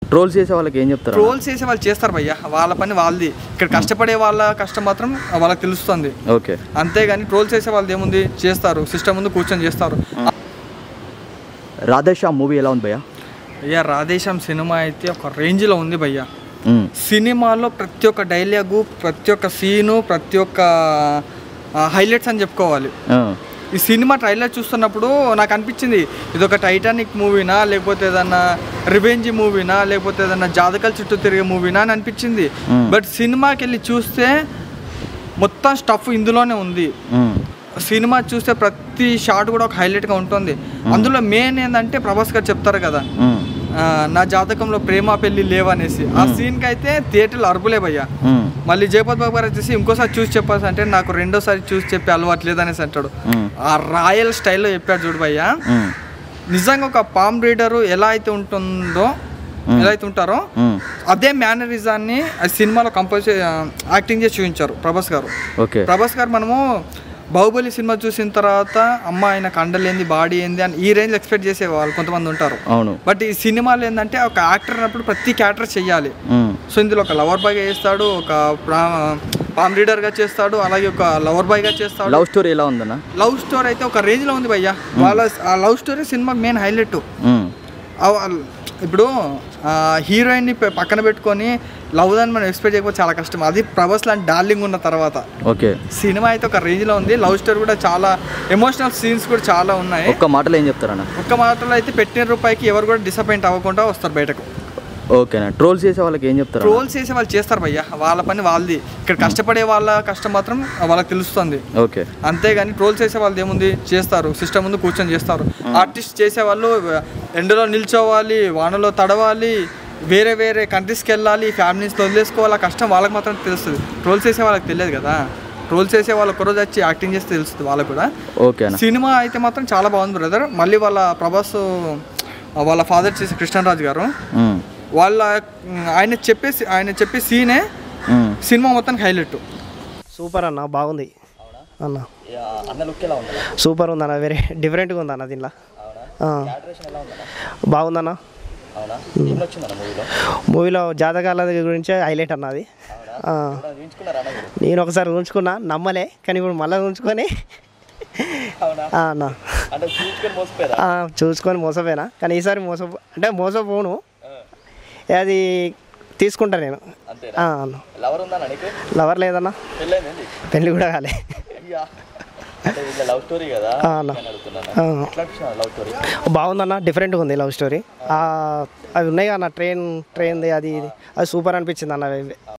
Trolls చేసే వాళ్ళకి ఏం చెప్తారు అన్న? ట్రోల్స్ చేసే వాళ్ళు చేస్తారు భయ్య వాళ్ళ పని వాళ్ళది ఇక్కడ కష్టపడే వాళ్ళ కష్టం మాత్రం వాళ్ళకి తెలుస్తుంది ఓకే అంతేగాని ట్రోల్స్ చేసే వాళ్ళది ఏముంది చేస్తారు సిస్టమ్ ముందు కూర్చొని చేస్తారు రాధేశ్యామ్ మూవీ ఎలా ఉంది భయ్యా భయ్య రాధేశం సినిమా అయితే ఒక రేంజ్లో ఉంది భయ్య మ్మ్. సినిమాలో ప్రతి ఒక్క డైలాగు ప్రతి ఒక్క సీను ప్రతి ఒక్క హైలైట్స్ అని చెప్పుకోవాలి ఆ, ఈ సినిమా ట్రైలర్ చూస్తున్నప్పుడు నాకు అనిపించింది ఇది ఒక టైటానిక్ మూవీనా లేకపోతే ఏదన్నా రివెంజ్ మూవీనా లేకపోతే ఏదన్నా జాతకాల చుట్టూ తిరిగే మూవీనా అని అనిపించింది మ్మ్. బట్ సినిమాకి వెళ్ళి చూస్తే మొత్తం స్టఫ్ ఇందులోనే ఉంది మ్మ్. సినిమా చూస్తే ప్రతి షాట్ కూడా ఒక హైలైట్గా ఉంటుంది అందులో మెయిన్ ఏంటంటే ప్రభాస్ గారు చెప్తారు కదా మ్మ్. ఆ, నా జాతకంలో ప్రేమ పెళ్లి లేవనేసి ఆ సీన్కి అయితే థియేటర్లో అరుపులే భయ్యా మ్మ్. మళ్ళీ జయపత్ బాబు గారు వచ్చేసి ఇంకోసారి చూసి చెప్పాల్సి అంటే నాకు రెండోసారి చూసి చెప్పి అలవాటు లేదనేసి అంటాడు మ్మ్. ఆ రాయల్ స్టైల్లో చెప్పాడు చూడు భయ్యా మ్మ్. నిజంగా ఒక పామ్ రీడరు ఎలా అయితే ఉంటుందో ఎలా అయితే ఉంటారో మ్మ్. అదే మేనరిజాన్ని ఆ సినిమాలో కంపోజ్ యాక్టింగ్ చేసి చూపించారు ప్రభాస్ గారు ఓకే ప్రభాస్ గారు మనము బాహుబలి సినిమా చూసిన తర్వాత అమ్మ ఆయన కండలు ఏంది బాడీ ఏంది అని ఈ రేంజ్ ఎక్స్పెక్ట్ చేసేవాళ్ళు కొంతమంది ఉంటారు అవును బట్ ఈ సినిమాలో ఏంటంటే ఒక యాక్టర్ అన్నప్పుడు ప్రతి క్యారెక్టర్ చెయ్యాలి మ్మ్. సో ఇందులో ఒక లవర్ బాయ్గా చేస్తాడు ఒక పామ్ రీడర్గా చేస్తాడు అలాగే ఒక లవర్ బాయ్గా చేస్తాడు లవ్ స్టోరీ ఎలా ఉందన్న లవ్ స్టోరీ అయితే ఒక రేంజ్లో ఉంది భయ్య వాళ్ళ ఆ లవ్ స్టోరీ సినిమా మెయిన్ హైలైట్ మ్మ్. ఇప్పుడు హీరోయిన్ని పక్కన పెట్టుకొని లవ్ దాన్ని మనం ఎక్స్పెక్ట్ చేయకపోతే చాలా కష్టం అది ప్రభాస్ లాంటి డార్లింగ్ ఉన్న తర్వాత ఓకే సినిమా అయితే ఒక రేంజ్లో ఉంది లవ్ స్టోరీ కూడా చాలా ఎమోషనల్ సీన్స్ కూడా చాలా ఉన్నాయి ఒక్క మాటలో ఏం చెప్తారన్న ఒక్క మాటలో అయితే పెట్టిన రూపాయికి ఎవరు కూడా డిసప్పాయింట్ అవ్వకుండా వస్తారు బయటకు ఓకేనా ట్రోల్స్ చేసే వాళ్ళకి ఏం చెప్తారు ట్రోల్స్ చేసే వాళ్ళు చేస్తారు భయ్య వాళ్ళ పని వాళ్ళది ఇక్కడ కష్టపడే వాళ్ళ కష్టం మాత్రం వాళ్ళకి తెలుస్తుంది ఓకే అంతేగాని ట్రోల్స్ చేసే వాళ్ళది ఏముంది చేస్తారు సిస్టమ్ ముందు కూర్చొని చేస్తారు ఆర్టిస్ట్ చేసే వాళ్ళు ఎండలో నిల్చోవాలి వానలో తడవాలి వేరే వేరే కంట్రీస్కి వెళ్ళాలి ఫ్యామిలీస్తో వదిలేసుకోవాలి ఆ కష్టం వాళ్ళకి మాత్రం తెలుస్తుంది ట్రోల్స్ చేసే వాళ్ళకి తెలియదు కదా ట్రోల్స్ చేసే వాళ్ళు ఒకరోజు వచ్చి యాక్టింగ్ చేస్తే తెలుస్తుంది వాళ్ళకు కూడా ఓకేనా సినిమా అయితే మాత్రం చాలా బాగుంది బ్రదర్ మళ్ళీ వాళ్ళ ప్రభాస్ వాళ్ళ ఫాదర్ చేసే కృష్ణరాజు గారు మ్మ్. వాళ్ళ ఆయన చెప్పే ఆయన చెప్పే సీనే మ్మ్. సినిమా మొత్తానికి హైలైట్ సూపర్ అన్న బాగుంది అన్న అన్న లుక్ ఎలా ఉందన్న సూపర్ ఉందన్న వేరే డిఫరెంట్గా ఉందన్న దీనిలో ఆ. బాగుందన్న అవునా ఏం వచ్చిందన్న మూవీలో మూవీలో జాతకాల గురించి హైలైట్ అన్నది ఆ. చూపించుకున్నారా అన్న మీరు? నేను ఒకసారి ఉంచుకున్నా నమ్మలే కానీ ఇప్పుడు మళ్ళీ ఉంచుకొని అవునా ఆ, అన్న అంటే చూసుకొని మోసపోయారా ఆ, చూసుకొని మోసపోయినా కానీ ఈసారి మోస అంటే మోసపోను అది తీసుకుంటా నేను అంతేనా ఆ, అన్న లవర్ ఉందా నీకు లవర్ లేదన్న పెళ్ళైంది పెళ్ళి కూడా కాలే అయ్యా అంటే ఇట్లా లవ్ స్టోరీ కదా ఆ, అన్న నేను అడుగుతున్నాను ఆ. ఎట్లా అనిపించింది లవ్ స్టోరీ బాగుందన్న డిఫరెంట్గా ఉంది లవ్ స్టోరీ అవి ఉన్నాయి అన్న ట్రైన్ ట్రైన్ది అది ఇది అది సూపర్ అనిపించింది అన్న అవి